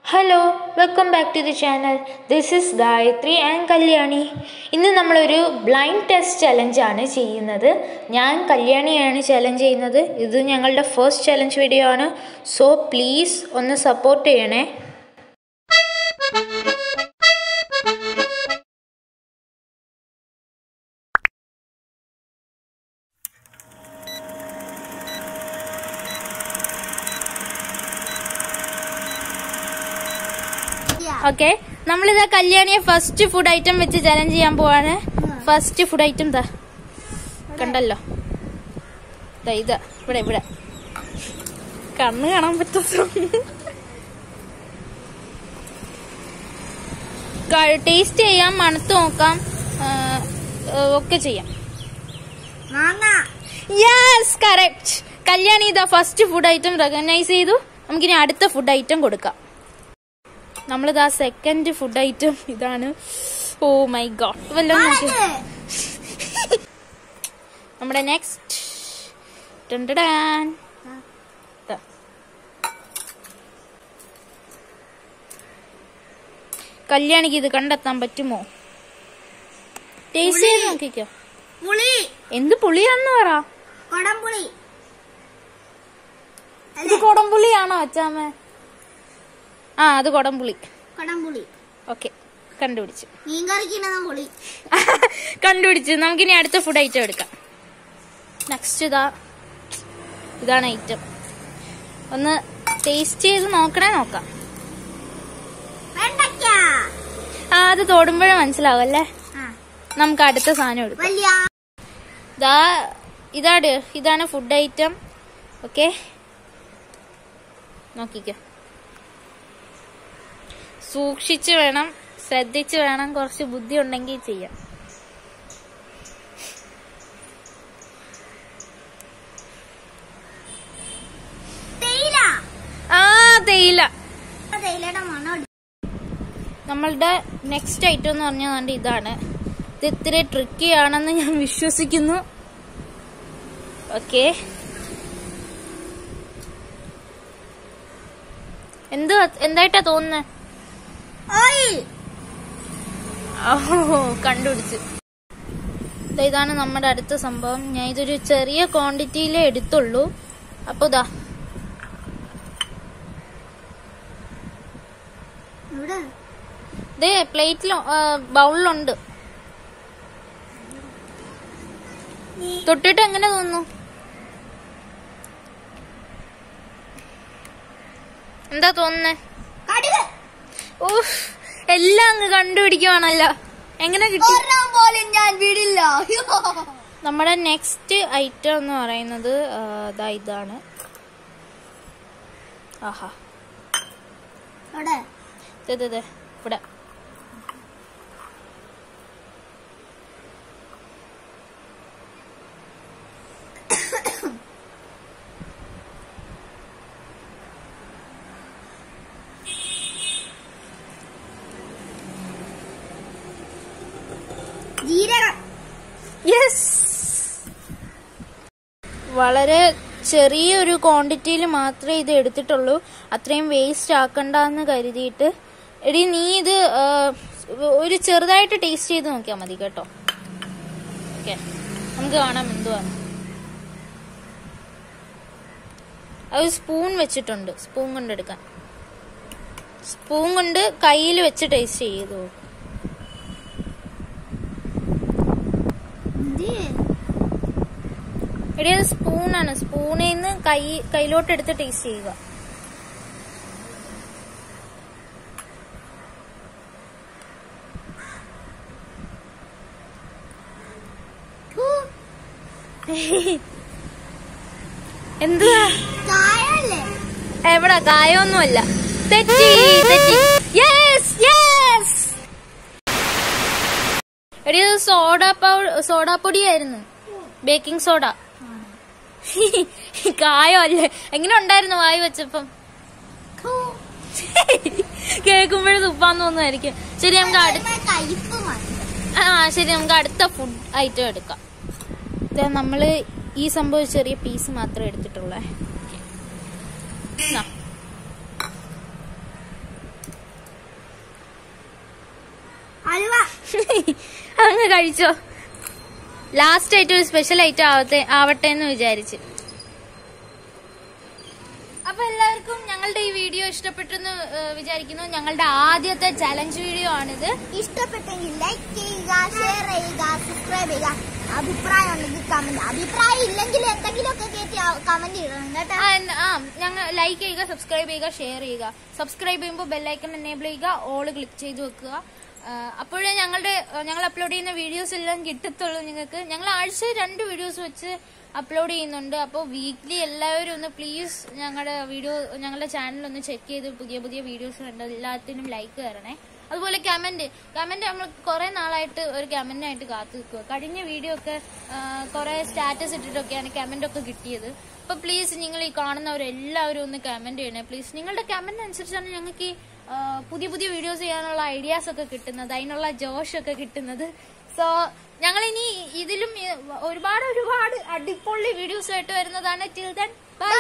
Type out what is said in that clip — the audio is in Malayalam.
Hello welcome back to the channel this is Gayathri and Kalyani ഇന്ന് നമ്മളൊരു ബ്ലൈൻഡ് ടെസ്റ്റ് ചലഞ്ചാണ് ചെയ്യുന്നത് ഞാൻ കല്യാണിയാണ് ചലഞ്ച് ചെയ്യുന്നത് ഇത് ഞങ്ങളുടെ ഫസ്റ്റ് ചലഞ്ച് വീഡിയോ ആണ് സോ പ്ലീസ് ഒന്ന് സപ്പോർട്ട് ചെയ്യണേ ഓക്കെ നമ്മളിതാ കല്യാണിയെ ഫസ്റ്റ് ഫുഡ് ഐറ്റം വെച്ച് ചലഞ്ച് ചെയ്യാൻ പോവാണ് ഫസ്റ്റ് ഫുഡ് ഐറ്റം ദാ കണ്ടല്ലോ ദാ ഇതാ ഇവിടെ ഇവിടെ കണ്ണ് കാണാൻ പറ്റുന്നു ടേസ്റ്റ് ചെയ്യാം മണത്ത് നോക്കാം ആ, ആ, ഒക്കെ ചെയ്യാം മാങ്ങ യെസ് കറക്റ്റ് കല്യാണി ഇതാ ഫസ്റ്റ് ഫുഡ് ഐറ്റം റെക്കഗ്നൈസ് ചെയ്തു നമുക്കിനി അടുത്ത ഫുഡ് ഐറ്റം കൊടുക്കാം നമ്മളിതാ സെക്കൻഡ് ഫുഡ് ഐറ്റം ഇതാണ് ഓ മൈ ഗോഡ് വല്ലതും നോക്കി നമ്മുടെ നെക്സ്റ്റ് കല്യാണിക്ക് ഇത് കണ്ടെത്താൻ പറ്റുമോ ടേസ്റ്റ് ചെയ്ത് നോക്കിക്കോ പുളി എന്ത് പുളിയാന്ന് പറ കൊടംപുളി ഇത് കൊടംപുളിയാണോ അച്ചാമ്മ ആ അത് കൊടംപുളി കൊടംപുളി ഓക്കെ കണ്ടുപിടിച്ചു മീൻ കറിക്കുന്ന പുളി കണ്ടുപിടിച്ചു നമുക്കിനി അടുത്ത ഫുഡ് ഐറ്റം എടുക്കാം നെക്സ്റ്റ് ഇതാ ഇതാണ് ഐറ്റം ഒന്ന് ടേസ്റ്റ് ചെയ്ത് നോക്കണേ നോക്കാം വെണ്ടയ്ക്ക ആ അത് തൊടുമ്പോഴേ മനസ്സിലാവും അല്ലേ ആ, നമുക്ക് അടുത്ത സാധനം എടുക്കാം വലിയ ഇതാ ഇതാണ് ഇതാണ് ഫുഡ് ഐറ്റം ഓക്കെ നോക്കിക്കോ സൂക്ഷിച്ച് വേണം ശ്രദ്ധിച്ച് വേണം കുറച്ച് ബുദ്ധി ഉണ്ടെങ്കിൽ ചെയ്യാം തേയില ആ തേയില ആ തേയിലയുടെ മണം അടി- നമ്മളുടെ നെക്സ്റ്റ് ഐറ്റം എന്ന് പറഞ്ഞാൽ ഇതാണ് ഇത് ഇത്തിരി ട്രിക്കി ആണെന്ന് ഞാൻ വിശ്വസിക്കുന്നു ഓക്കെ എന്ത് എന്തായിട്ടാ തോന്നുന്നത് ഓയിൽ ഓ കണ്ടുപിടിച്ചു ദാ ഇതാണ് നമ്മുടെ അടുത്ത സംഭവം ഞാൻ ഇതൊരു ചെറിയ ക്വാണ്ടിറ്റിയിലേ എടുത്തുള്ളൂ അപ്പൊ ഇതാ ഇവിടെ ദേ പ്ലേറ്റിലും ബൗളിലുണ്ട് തൊട്ടിട്ട് എങ്ങനെ തോന്നുന്നു എന്താ തോന്നുന്നേ കടുക് ഓഹ് എല്ലാം അങ്ങ് കണ്ടുപിടിക്കുവാണല്ലോ എങ്ങനെ കിട്ടി ഒരെണ്ണം പോലും ഞാൻ വിടില്ല അയ്യോ. നമ്മുടെ നെക്സ്റ്റ് ഐറ്റം എന്ന് പറയുന്നത് ആ, ദാ ഇതാണ് ആഹാ ഇവിടെ ദേ, ദേ, ദേ, ഇവിടെ ജീരകം യെസ് വളരെ ചെറിയൊരു ക്വാണ്ടിറ്റിയിൽ മാത്രമേ ഇത് എടുത്തിട്ടുള്ളൂ അത്രയും വേസ്റ്റ് ആക്കണ്ടെന്ന് കരുതിയിട്ട് എടി നീ ഇത് ആ, ഒരു ചെറുതായിട്ട് ടേസ്റ്റ് ചെയ്ത് നോക്കിയാൽ മതി കേട്ടോ ഓക്കെ നമുക്ക് കാണാം എന്തുവാണ് അത് സ്പൂൺ വെച്ചിട്ടുണ്ട് സ്പൂൺ കൊണ്ട് എടുക്കാൻ സ്പൂൺ കൊണ്ട് കയ്യിൽ വെച്ച് ടേസ്റ്റ് ചെയ്തു എടി അത് സ്പൂണാണ് സ്പൂണിൽ നിന്ന് കൈ കയ്യിലോട്ട് എടുത്ത് ടേസ്റ്റ് ചെയ്യുക എന്തുവാ ചായല്ലേ എവിടെ കായൊന്നുമല്ല തെറ്റി തെറ്റി യെസ് യെസ് എടി അത് സോഡ പൗഡർ സോഡാ പൊടിയായിരുന്നു ബേക്കിംഗ് സോഡ കായോ അല്ലേ എങ്ങനെ ഉണ്ടായിരുന്നു വായി വെച്ചപ്പം കേൾക്കുമ്പോഴും തുപ്പാന്ന് തോന്നുമായിരിക്കും ശരി നമുക്ക് അടുത്ത കയ്പ് മതി ആ ശരി നമുക്ക് അടുത്ത ഫുഡ് ഐറ്റം എടുക്കാം ഇത് നമ്മള് ഈ സംഭവം ഒരു ചെറിയ പീസ് മാത്രമേ എടുത്തിട്ടുള്ളേ എന്നാ. അങ്ങ് കഴിച്ചോ ലാസ്റ്റ് ആയിട്ട് ഒരു സ്പെഷ്യൽ ഐറ്റം ആവട്ടെ ആവട്ടെ എന്ന് വിചാരിച്ച് അപ്പൊ എല്ലാവർക്കും ഞങ്ങളുടെ ഈ വീഡിയോ ഇഷ്ടപ്പെട്ടെന്ന് ഏഹ്, വിചാരിക്കുന്നു ഞങ്ങളുടെ ആദ്യത്തെ ചലഞ്ച് വീഡിയോ ആണിത് ഇഷ്ടപ്പെട്ടെങ്കിൽ ലൈക്ക് ചെയ്യുക ഷെയർ ചെയ്യുക സബ്സ്ക്രൈബ് ചെയ്യുക അഭിപ്രായം ഉണ്ടെങ്കിൽ കമന്റ് അഭിപ്രായം ഇല്ലെങ്കിൽ എന്തെങ്കിലുമൊക്കെ കയറ്റി കമന്റ് ഇടണം കേട്ടോ ആ, എന്ന- ആ ഞങ്ങൾ ലൈക്ക് ചെയ്യുക സബ്സ്ക്രൈബ് ചെയ്യുക ഷെയർ ചെയ്യുക സബ്സ്ക്രൈബ് ചെയ്യുമ്പോൾ ബെല്ലൈക്കൺ എനേബിൾ ചെയ്യുക ഓൾ ക്ലിക്ക് ചെയ്ത് വെക്കുക ആ, അപ്പോഴേ ഞങ്ങളുടെ ആ, ഞങ്ങൾ അപ്ലോഡ് ചെയ്യുന്ന വീഡിയോസ് എല്ലാം കിട്ടത്തുള്ളൂ നിങ്ങൾക്ക് ഞങ്ങൾ ആഴ്ച രണ്ട് വീഡിയോസ് വെച്ച് അപ്ലോഡ് ചെയ്യുന്നുണ്ട് അപ്പോൾ വീക്ക്ലി എല്ലാവരും ഒന്ന് പ്ലീസ് ഞങ്ങളുടെ വീഡിയോ ഞങ്ങളുടെ ചാനൽ ഒന്ന് ചെക്ക് ചെയ്ത് പുതിയ പുതിയ വീഡിയോസ് കണ്ട് എല്ലാത്തിനും ലൈക്ക് തരണേ അതുപോലെ കമന്റ് കമന്റ് നമ്മൾ കുറെ നാളായിട്ട് ഒരു കമന്റിനായിട്ട് കാത്തു നിൽക്കുക കഴിഞ്ഞ വീഡിയോ ഒക്കെ കുറെ സ്റ്റാറ്റസ് ഇട്ടിട്ടൊക്കെയാണ് കമന്റ് ഒക്കെ കിട്ടിയത് അപ്പൊ പ്ലീസ് നിങ്ങൾ ഈ കാണുന്നവരെല്ലാവരും ഒന്ന് കമന്റ് ചെയ്യണേ പ്ലീസ് നിങ്ങളുടെ കമന്റ് അനുസരിച്ചാണ് ഞങ്ങൾക്ക് ഈ ആ, പുതിയ പുതിയ വീഡിയോസ് ചെയ്യാനുള്ള ഐഡിയാസ് ഒക്കെ കിട്ടുന്നത് അതിനുള്ള ജോഷ് ഒക്കെ കിട്ടുന്നത് സോ ഞങ്ങൾ ഇനി ഇതിലും ഈ ഒരുപാട് ഒരുപാട് അടിപൊളി വീഡിയോസ് ആയിട്ട് വരുന്നതാണ് ടിൽ ദൻ ബൈ